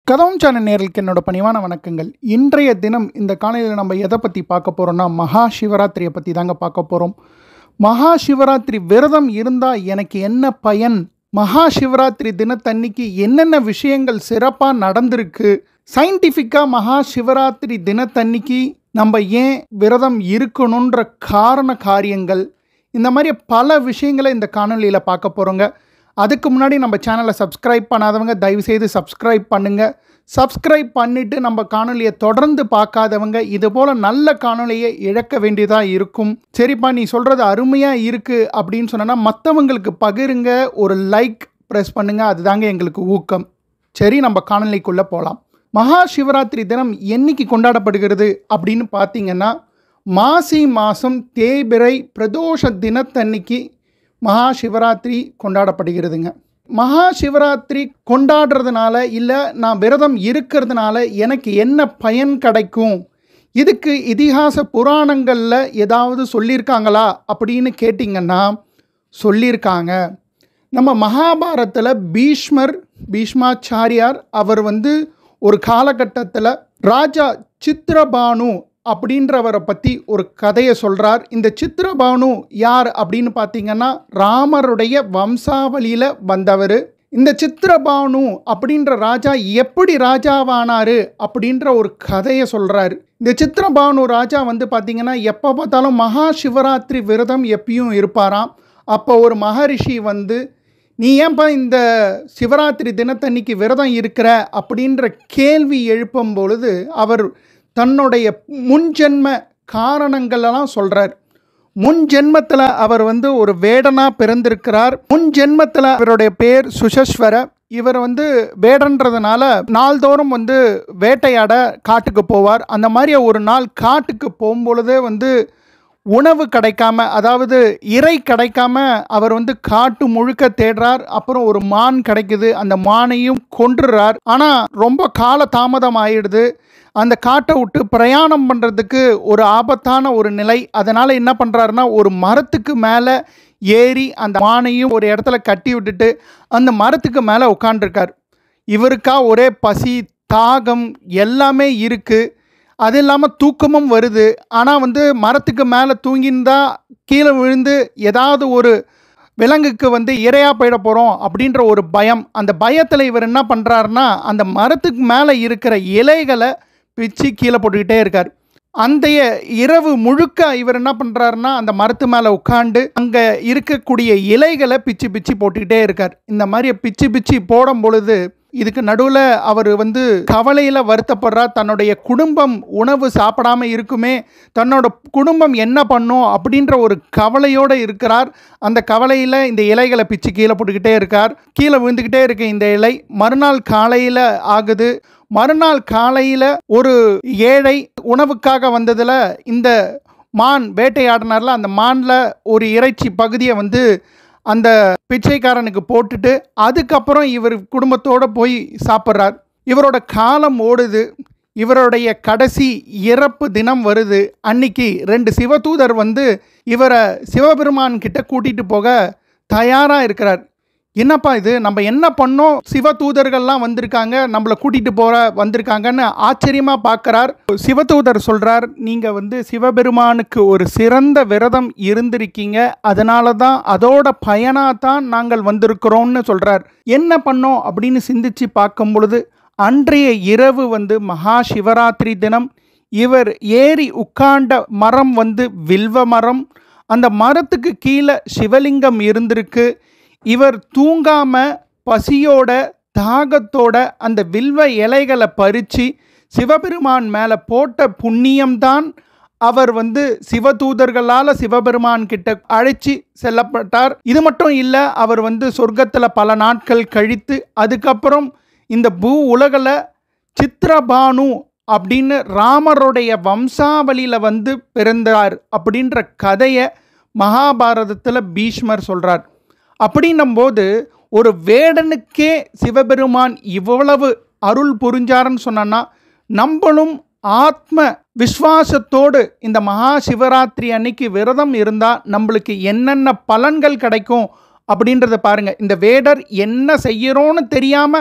கதவும் சேனல் நேர்களுக்கு என்னோட பணிவான வணக்கங்கள் இன்றைய தினம் இந்த காலையில் நம்ம எதை பற்றி பார்க்க போகிறோம்னா மகா சிவராத்திரியை பற்றி தாங்க பார்க்க போகிறோம் மகா சிவராத்திரி விரதம் இருந்தால் எனக்கு என்ன பயன் மகா சிவராத்திரி தினத்தன்னைக்கு என்னென்ன விஷயங்கள் சிறப்பாக நடந்திருக்கு சயின்டிஃபிக்காக மகா சிவராத்திரி தினத்தன்னைக்கு நம்ம ஏன் விரதம் இருக்கணுன்ற காரண காரியங்கள் இந்த மாதிரி பல விஷயங்களை இந்த காணொலியில் பார்க்க போகிறோங்க அதுக்கு முன்னாடி நம்ம சேனலை சப்ஸ்கிரைப் பண்ணாதவங்க தயவுசெய்து சப்ஸ்கிரைப் பண்ணுங்கள் சப்ஸ்கிரைப் பண்ணிவிட்டு நம்ம காணொலியை தொடர்ந்து பார்க்காதவங்க இது போல் நல்ல காணொலியை இழக்க வேண்டியதாக இருக்கும் சரிப்பா நீ சொல்கிறது அருமையாக இருக்குது அப்படின்னு சொன்னோன்னா மற்றவங்களுக்கு பகிருங்க ஒரு லைக் ப்ரெஸ் பண்ணுங்கள் அதுதாங்க எங்களுக்கு ஊக்கம் சரி நம்ம காணொலிக்குள்ளே போகலாம் மகா சிவராத்திரி தினம் என்னைக்கு கொண்டாடப்படுகிறது அப்படின்னு பார்த்தீங்கன்னா மாசி மாதம் தேய்பிறை பிரதோஷ தினத்தன்னைக்கு மகா சிவராத்திரி கொண்டாடப்படுகிறதுங்க மகா சிவராத்திரி கொண்டாடுறதுனால இல்லை நான் விரதம் இருக்கிறதுனால எனக்கு என்ன பயன் கிடைக்கும் இதுக்கு இதிகாச புராணங்களில் ஏதாவது சொல்லியிருக்காங்களா அப்படின்னு கேட்டிங்கன்னா சொல்லியிருக்காங்க நம்ம மகாபாரத்தில் பீஷ்மர் பீஷ்மாச்சாரியார் அவர் வந்து ஒரு காலகட்டத்தில் ராஜா சித்திரபானு அப்படின்றவரை பற்றி ஒரு கதையை சொல்கிறார் இந்த சித்திரபானு யார் அப்படின்னு பார்த்தீங்கன்னா ராமருடைய வம்சாவளியில் வந்தவர் இந்த சித்திரபானு அப்படின்ற ராஜா எப்படி ராஜாவானாரு அப்படின்ற ஒரு கதையை சொல்கிறாரு இந்த சித்திரபானு ராஜா வந்து பார்த்தீங்கன்னா எப்போ பார்த்தாலும் மகா சிவராத்திரி விரதம் எப்பயும் இருப்பாராம் அப்போ ஒரு மகரிஷி வந்து நீ ஏன்பா இந்த சிவராத்திரி தினத்தன்னைக்கு விரதம் இருக்கிற அப்படின்ற கேள்வி எழுப்பும் பொழுது அவர் தன்னுடைய முன்ஜென்ம காரணங்களெல்லாம் சொல்கிறார் முன் ஜென்மத்தில் அவர் வந்து ஒரு வேடனாக பிறந்திருக்கிறார் முன் ஜென்மத்தில் அவருடைய பேர் சுஷஸ்வர இவர் வந்து வேடன்றதுனால நாள்தோறும் வந்து வேட்டையாட காட்டுக்கு போவார் அந்த மாதிரி ஒரு நாள் காட்டுக்கு போகும்பொழுதே வந்து உணவு கிடைக்காம அதாவது இறை கிடைக்காம அவர் வந்து காட்டு முழுக்க தேடுறார் அப்புறம் ஒரு மான் கிடைக்குது அந்த மானையும் கொன்றுறார் ஆனால் ரொம்ப கால தாமதம் ஆயிடுது அந்த காட்டை விட்டு பிரயாணம் பண்ணுறதுக்கு ஒரு ஆபத்தான ஒரு நிலை அதனால் என்ன பண்ணுறாருன்னா ஒரு மரத்துக்கு மேலே ஏறி அந்த மானையும் ஒரு இடத்துல கட்டி விட்டுட்டு அந்த மரத்துக்கு மேலே உட்காண்டிருக்கார் இவருக்கா ஒரே பசி தாகம் எல்லாமே இருக்குது அது இல்லாமல் தூக்கமும் வருது ஆனால் வந்து மரத்துக்கு மேலே தூங்கியிருந்தா கீழே விழுந்து ஏதாவது ஒரு விலங்குக்கு வந்து இரையாக போயிட போகிறோம் அப்படின்ற ஒரு பயம் அந்த பயத்தில் இவர் என்ன பண்ணுறாருன்னா அந்த மரத்துக்கு மேலே இருக்கிற இலைகளை பிச்சு கீழே போட்டுக்கிட்டே இருக்கார் அந்த இரவு முழுக்க இவர் என்ன பண்ணுறாருன்னா அந்த மரத்து மேலே உட்காந்து அங்கே இருக்கக்கூடிய இலைகளை பிச்சு பிச்சு போட்டுக்கிட்டே இருக்கார் இந்த மாதிரி பிச்சு பிச்சு போடும் பொழுது இதுக்கு நடுவில் அவர் வந்து கவலையில் வருத்தப்படுறார் தன்னுடைய குடும்பம் உணவு சாப்பிடாம இருக்குமே தன்னோட குடும்பம் என்ன பண்ணும் அப்படின்ற ஒரு கவலையோடு இருக்கிறார் அந்த கவலையில் இந்த இலைகளை பிச்சு கீழே போட்டுக்கிட்டே இருக்கார் கீழே விழுந்துக்கிட்டே இருக்கு இந்த இலை மறுநாள் காலையில் ஆகுது மறுநாள் காலையில் ஒரு ஏழை உணவுக்காக வந்ததில் இந்த மான் வேட்டையாடினார்ல அந்த மானில் ஒரு இறைச்சி பகுதியை வந்து அந்த பிச்சைக்காரனுக்கு போட்டுட்டு அதுக்கப்புறம் இவர் குடும்பத்தோடு போய் சாப்பிட்றார் இவரோட காலம் ஓடுது இவருடைய கடைசி இறப்பு தினம் வருது அன்னைக்கு ரெண்டு சிவதூதர் வந்து இவரை சிவபெருமான் கிட்ட கூட்டிகிட்டு போக தயாராக இருக்கிறார் என்னப்பா இது நம்ம என்ன பண்ணோம் சிவ தூதர்கள்லாம் வந்திருக்காங்க நம்மளை கூட்டிகிட்டு போகிற வந்திருக்காங்கன்னு ஆச்சரியமாக பார்க்குறார் சிவதூதர் சொல்கிறார் நீங்கள் வந்து சிவபெருமானுக்கு ஒரு சிறந்த விரதம் இருந்திருக்கீங்க அதனால தான் அதோட பயனாக தான் நாங்கள் வந்திருக்கிறோம்னு சொல்கிறார் என்ன பண்ணோம் அப்படின்னு சிந்திச்சு பார்க்கும் பொழுது அன்றைய இரவு வந்து மகா சிவராத்திரி தினம் இவர் ஏறி உட்கார்ந்த மரம் வந்து வில்வ மரம் அந்த மரத்துக்கு கீழே சிவலிங்கம் இருந்திருக்கு இவர் தூங்காம பசியோட தாகத்தோட அந்த வில்வ இலைகளை பறித்து சிவபெருமான் மேலே போட்ட புண்ணியம்தான் அவர் வந்து சிவதூதர்களால் சிவபெருமான் கிட்ட அழைச்சி செல்லப்பட்டார் இது மட்டும் இல்லை அவர் வந்து சொர்க்கத்தில் பல நாட்கள் கழித்து அதுக்கப்புறம் இந்த பூ உலகில் சித்ரபானு அப்படின்னு ராமருடைய வம்சாவளியில் வந்து பிறந்தார் அப்படின்ற கதையை மகாபாரதத்தில் பீஷ்மர் சொல்கிறார் அப்படின்னும்போது ஒரு வேடனுக்கே சிவபெருமான் இவ்வளவு அருள் புரிஞ்சாருன்னு சொன்னா நம்மளும் ஆத்ம விஸ்வாசத்தோடு இந்த மகா சிவராத்திரி அன்னைக்கு விரதம் இருந்தால் நம்மளுக்கு என்னென்ன பலன்கள் கிடைக்கும் அப்படின்றத பாருங்கள் இந்த வேடர் என்ன செய்யறோன்னு தெரியாமல்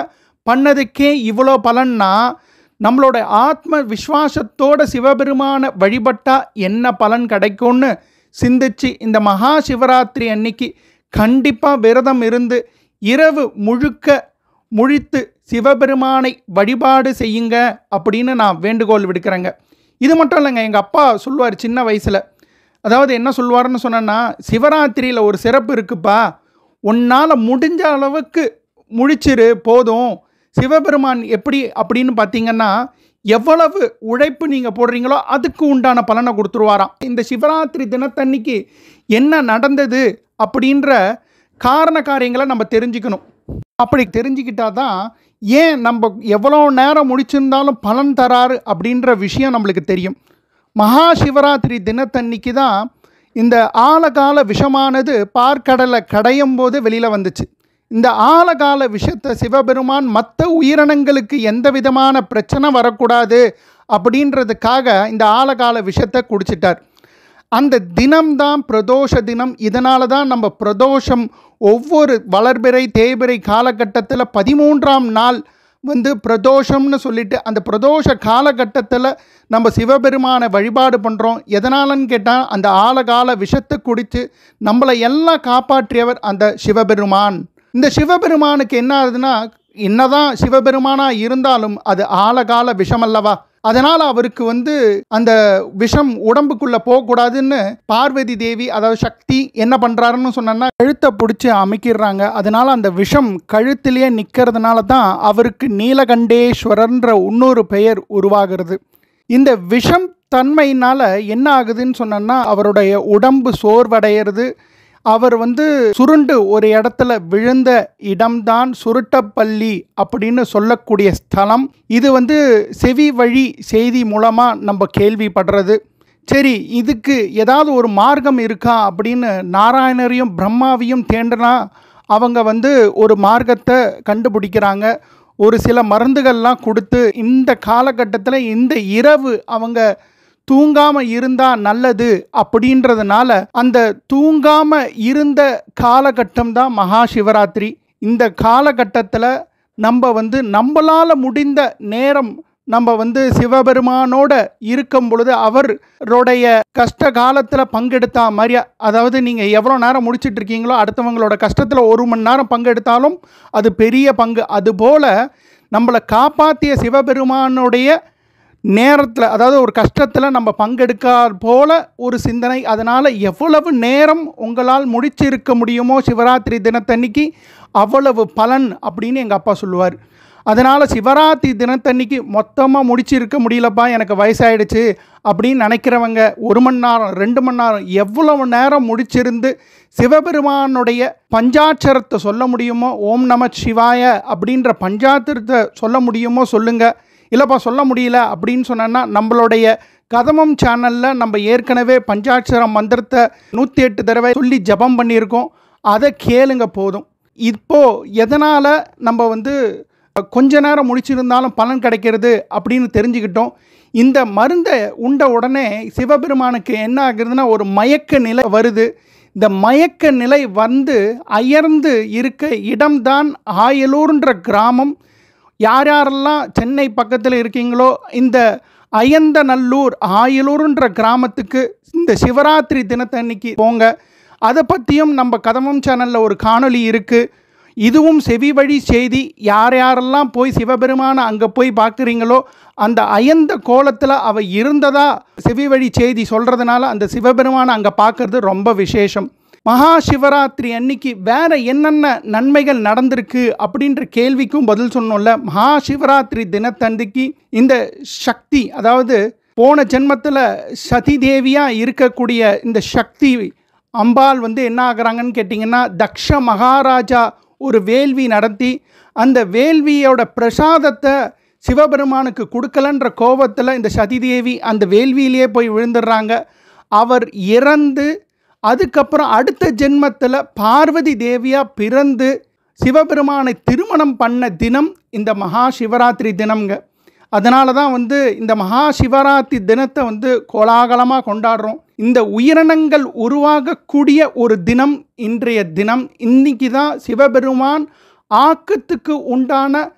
பண்ணதுக்கே இவ்வளோ பலன்னா நம்மளோட ஆத்ம விஸ்வாசத்தோட சிவபெருமான வழிபட்டா என்ன பலன் கிடைக்கும்னு சிந்திச்சு இந்த மகா சிவராத்திரி அன்னைக்கு கண்டிப்பாக விரதம் இருந்து இரவு முழுக்க முழித்து சிவபெருமானை வழிபாடு செய்யுங்க அப்படின்னு நான் வேண்டுகோள் விடுக்கிறேங்க இது மட்டும் இல்லைங்க எங்கள் அப்பா சொல்லுவார் சின்ன வயசில் அதாவது என்ன சொல்லுவாருன்னு சொன்னேன்னா சிவராத்திரியில் ஒரு சிறப்பு இருக்குப்பா உன்னால் முடிஞ்ச அளவுக்கு முழிச்சிரு போதும் சிவபெருமான் எப்படி அப்படின்னு பார்த்தீங்கன்னா எவ்வளவு உழைப்பு நீங்கள் போடுறீங்களோ அதுக்கு உண்டான பலனை கொடுத்துருவாராம் இந்த சிவராத்திரி தினத்தன்னைக்கு என்ன நடந்தது அப்படின்ற காரண காரியங்களை நம்ம தெரிஞ்சுக்கணும் அப்படி தெரிஞ்சுக்கிட்டா தான் ஏன் நம்ம எவ்வளோ நேரம் முடிச்சிருந்தாலும் பலன் தராரு அப்படின்ற விஷயம் நம்மளுக்கு தெரியும் மகா சிவராத்திரி தினத்தன்னைக்கு தான் இந்த ஆழகால விஷமானது பார்க்கடலை கடையும் போது வெளியில் வந்துச்சு இந்த ஆழகால விஷத்தை சிவபெருமான் மற்ற உயிரினங்களுக்கு எந்த விதமான பிரச்சனை வரக்கூடாது அப்படின்றதுக்காக இந்த ஆழகால விஷத்தை குடிச்சிட்டார் அந்த தினம்தான் பிரதோஷ தினம் இதனால தான் நம்ம பிரதோஷம் ஒவ்வொரு வளர்பிறை தேய்பிறை காலகட்டத்தில் பதிமூன்றாம் நாள் வந்து பிரதோஷம்னு சொல்லிட்டு அந்த பிரதோஷ காலகட்டத்தில் நம்ம சிவபெருமானை வழிபாடு பண்ணுறோம் எதனாலன்னு கேட்டால் அந்த ஆழகால விஷத்தை குடித்து நம்மளை எல்லாம் காப்பாற்றியவர் அந்த சிவபெருமான் இந்த சிவபெருமானுக்கு என்ன ஆகுதுன்னா என்னதான் சிவபெருமானாக இருந்தாலும் அது ஆழகால விஷம் அல்லவா அதனால் அவருக்கு வந்து அந்த விஷம் உடம்புக்குள்ளே போகக்கூடாதுன்னு பார்வதி தேவி அதாவது சக்தி என்ன பண்ணுறாருன்னு சொன்னோன்னா கழுத்தை பிடிச்சி அமைக்கிடுறாங்க அதனால் அந்த விஷம் கழுத்திலேயே நிற்கிறதுனால தான் அவருக்கு நீலகண்டேஸ்வரர்ன்ற இன்னொரு பெயர் உருவாகிறது இந்த விஷம் தன்மையினால் என்ன ஆகுதுன்னு சொன்னோன்னா அவருடைய உடம்பு சோர்வடைகிறது அவர் வந்து சுருண்டு ஒரு இடத்துல விழுந்த இடம்தான் சுருட்டப்பள்ளி அப்படின்னு சொல்லக்கூடிய ஸ்தலம் இது வந்து செவி வழி செய்தி மூலமாக நம்ம கேள்விப்படுறது சரி இதுக்கு ஏதாவது ஒரு மார்க்கம் இருக்கா அப்படின்னு நாராயணரையும் பிரம்மாவையும் தேண்டனா அவங்க வந்து ஒரு மார்க்கத்தை கண்டுபிடிக்கிறாங்க ஒரு சில மருந்துகள்லாம் கொடுத்து இந்த காலகட்டத்தில் இந்த இரவு அவங்க தூங்காமல் இருந்தால் நல்லது அப்படின்றதுனால அந்த தூங்காமல் இருந்த காலகட்டம் தான் மகா சிவராத்திரி இந்த காலகட்டத்தில் நம்ம வந்து நம்மளால் முடிந்த நேரம் நம்ம வந்து சிவபெருமானோட இருக்கும் பொழுது அவருடைய கஷ்ட காலத்தில் பங்கெடுத்தா மாதிரி அதாவது நீங்கள் எவ்வளோ நேரம் முடிச்சிட்டு இருக்கீங்களோ அடுத்தவங்களோட கஷ்டத்தில் ஒரு மணி நேரம் பங்கெடுத்தாலும் அது பெரிய பங்கு அதுபோல் நம்மளை காப்பாற்றிய சிவபெருமானுடைய நேரத்தில் அதாவது ஒரு கஷ்டத்தில் நம்ம பங்கெடுக்கார் போல ஒரு சிந்தனை அதனால் எவ்வளவு நேரம் உங்களால் முடிச்சிருக்க முடியுமோ சிவராத்திரி தினத்தன்னைக்கு அவ்வளவு பலன் அப்படின்னு எங்கள் அப்பா சொல்லுவார் அதனால் சிவராத்திரி தினத்தன்னைக்கு மொத்தமாக முடிச்சிருக்க முடியலப்பா எனக்கு வயசாயிடுச்சு அப்படின்னு நினைக்கிறவங்க ஒரு மணி நேரம் ரெண்டு மணி நேரம் எவ்வளவு நேரம் முடிச்சிருந்து சிவபெருமானுடைய பஞ்சாட்சரத்தை சொல்ல முடியுமோ ஓம் நம சிவாய அப்படின்ற பஞ்சாத்திரத்தை சொல்ல முடியுமோ சொல்லுங்கள் இல்லைப்பா சொல்ல முடியல அப்படின்னு சொன்னோன்னா நம்மளுடைய கதமம் சேனலில் நம்ம ஏற்கனவே பஞ்சாட்சரம் மந்திரத்தை நூற்றி எட்டு தடவை சொல்லி ஜபம் பண்ணியிருக்கோம் அதை கேளுங்க போதும் இப்போது எதனால் நம்ம வந்து கொஞ்ச நேரம் முடிச்சிருந்தாலும் பலன் கிடைக்கிறது அப்படின்னு தெரிஞ்சுக்கிட்டோம் இந்த மருந்தை உண்ட உடனே சிவபெருமானுக்கு என்ன ஆகுறதுன்னா ஒரு மயக்க நிலை வருது இந்த மயக்க நிலை வந்து அயர்ந்து இருக்க இடம்தான் ஆயலூர்ன்ற கிராமம் யார் யாரெல்லாம் சென்னை பக்கத்தில் இருக்கீங்களோ இந்த அயந்தநல்லூர் ஆயலூர்ன்ற கிராமத்துக்கு இந்த சிவராத்திரி தினத்தன்னைக்கு போங்க அதை பற்றியும் நம்ம கதமம் சேனலில் ஒரு காணொளி இருக்குது இதுவும் செவி வழி செய்தி யார் யாரெல்லாம் போய் சிவபெருமானை அங்கே போய் பார்க்குறீங்களோ அந்த அயந்த கோலத்தில் அவ இருந்ததா செவி வழி செய்தி சொல்கிறதுனால அந்த சிவபெருமானை அங்கே பார்க்கறது ரொம்ப விசேஷம் மகா சிவராத்திரி அன்னைக்கு வேற என்னென்ன நன்மைகள் நடந்திருக்கு அப்படின்ற கேள்விக்கும் பதில் சொன்னோம்ல மகா சிவராத்திரி தினத்தன்னைக்கு இந்த சக்தி அதாவது போன ஜென்மத்தில் சதி தேவியாக இருக்கக்கூடிய இந்த சக்தி அம்பாள் வந்து என்ன ஆகுறாங்கன்னு கேட்டிங்கன்னா தக்ஷ மகாராஜா ஒரு வேள்வி நடத்தி அந்த வேள்வியோட பிரசாதத்தை சிவபெருமானுக்கு கொடுக்கலன்ற கோபத்தில் இந்த சதிதேவி அந்த வேள்வியிலேயே போய் விழுந்துடுறாங்க அவர் இறந்து அதுக்கப்புறம் அடுத்த ஜென்மத்தில் பார்வதி தேவியாக பிறந்து சிவபெருமானை திருமணம் பண்ண தினம் இந்த மகா சிவராத்திரி தினம்ங்க அதனால தான் வந்து இந்த மகா சிவராத்திரி தினத்தை வந்து கோலாகலமாக கொண்டாடுறோம் இந்த உயிரினங்கள் உருவாகக்கூடிய ஒரு தினம் இன்றைய தினம் இன்னைக்கு தான் சிவபெருமான் ஆக்கத்துக்கு உண்டான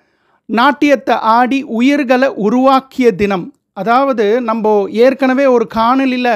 நாட்டியத்தை ஆடி உயிர்களை உருவாக்கிய தினம் அதாவது நம்ம ஏற்கனவே ஒரு காணொலியில்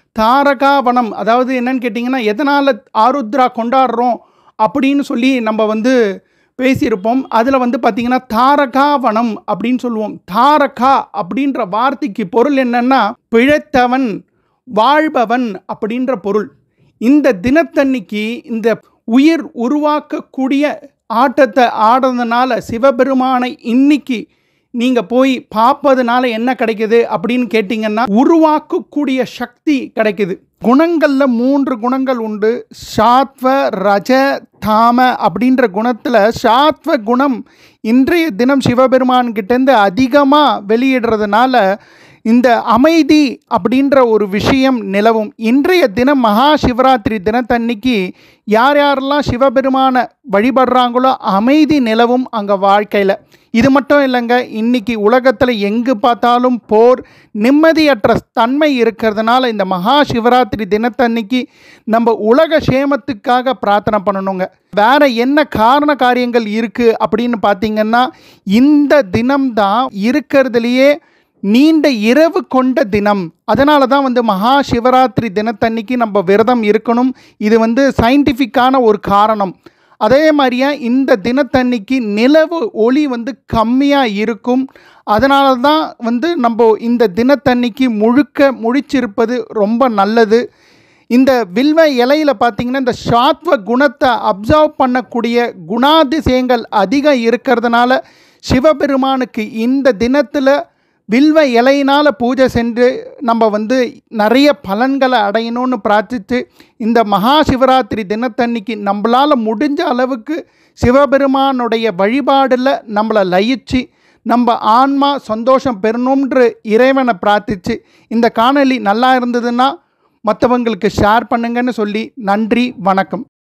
தாரகாவனம் அதாவது என்னன்னு கேட்டிங்கன்னா எதனால் ஆருத்ரா கொண்டாடுறோம் அப்படின்னு சொல்லி நம்ம வந்து பேசியிருப்போம் அதில் வந்து பார்த்திங்கன்னா தாரகாவனம் அப்படின்னு சொல்லுவோம் தாரகா அப்படின்ற வார்த்தைக்கு பொருள் என்னன்னா பிழைத்தவன் வாழ்பவன் அப்படின்ற பொருள் இந்த தினத்தன்னைக்கு இந்த உயிர் உருவாக்கக்கூடிய ஆட்டத்தை ஆடுறதுனால சிவபெருமானை இன்னைக்கு நீங்கள் போய் பார்ப்பதுனால என்ன கிடைக்குது அப்படின்னு கேட்டிங்கன்னா உருவாக்கக்கூடிய சக்தி கிடைக்குது குணங்களில் மூன்று குணங்கள் உண்டு சாத்வ ரஜ தாம அப்படின்ற குணத்தில் சாத்வ குணம் இன்றைய தினம் சிவபெருமான் கிட்டேருந்து அதிகமாக வெளியிடுறதுனால இந்த அமைதி அப்படின்ற ஒரு விஷயம் நிலவும் இன்றைய தினம் மகா சிவராத்திரி தினத்தன்னைக்கு யார் யாரெல்லாம் சிவபெருமானை வழிபடுறாங்களோ அமைதி நிலவும் அங்கே வாழ்க்கையில் இது மட்டும் இல்லைங்க இன்னைக்கு உலகத்தில் எங்கு பார்த்தாலும் போர் நிம்மதியற்ற தன்மை இருக்கிறதுனால இந்த மகா சிவராத்திரி தினத்தன்னைக்கு நம்ம உலக சேமத்துக்காக பிரார்த்தனை பண்ணணுங்க வேற என்ன காரண காரியங்கள் இருக்குது அப்படின்னு பார்த்தீங்கன்னா இந்த தினம்தான் இருக்கிறதுலையே நீண்ட இரவு கொண்ட தினம் அதனால தான் வந்து மகா சிவராத்திரி தினத்தன்னைக்கு நம்ம விரதம் இருக்கணும் இது வந்து சயின்டிஃபிக்கான ஒரு காரணம் அதே மாதிரியே இந்த தினத்தன்னைக்கு நிலவு ஒளி வந்து கம்மியாக இருக்கும் அதனால தான் வந்து நம்ம இந்த தினத்தன்னைக்கு முழுக்க முழிச்சிருப்பது ரொம்ப நல்லது இந்த வில்வ இலையில் பார்த்தீங்கன்னா இந்த சாத்வ குணத்தை அப்சர்வ் பண்ணக்கூடிய குணாதிசயங்கள் அதிகம் இருக்கிறதுனால சிவபெருமானுக்கு இந்த தினத்தில் வில்வ இலையினால் பூஜை செஞ்சு நம்ம வந்து நிறைய பலன்களை அடையணும்னு பிரார்த்தித்து இந்த மகா சிவராத்திரி தினத்தன்னைக்கு நம்மளால் முடிஞ்ச அளவுக்கு சிவபெருமானுடைய வழிபாடில் நம்மளை லயிச்சு நம்ம ஆன்மா சந்தோஷம் பெறணும்ன்ற இறைவனை பிரார்த்திச்சு இந்த காணொளி நல்லா இருந்ததுன்னா மற்றவங்களுக்கு ஷேர் பண்ணுங்கன்னு சொல்லி நன்றி வணக்கம்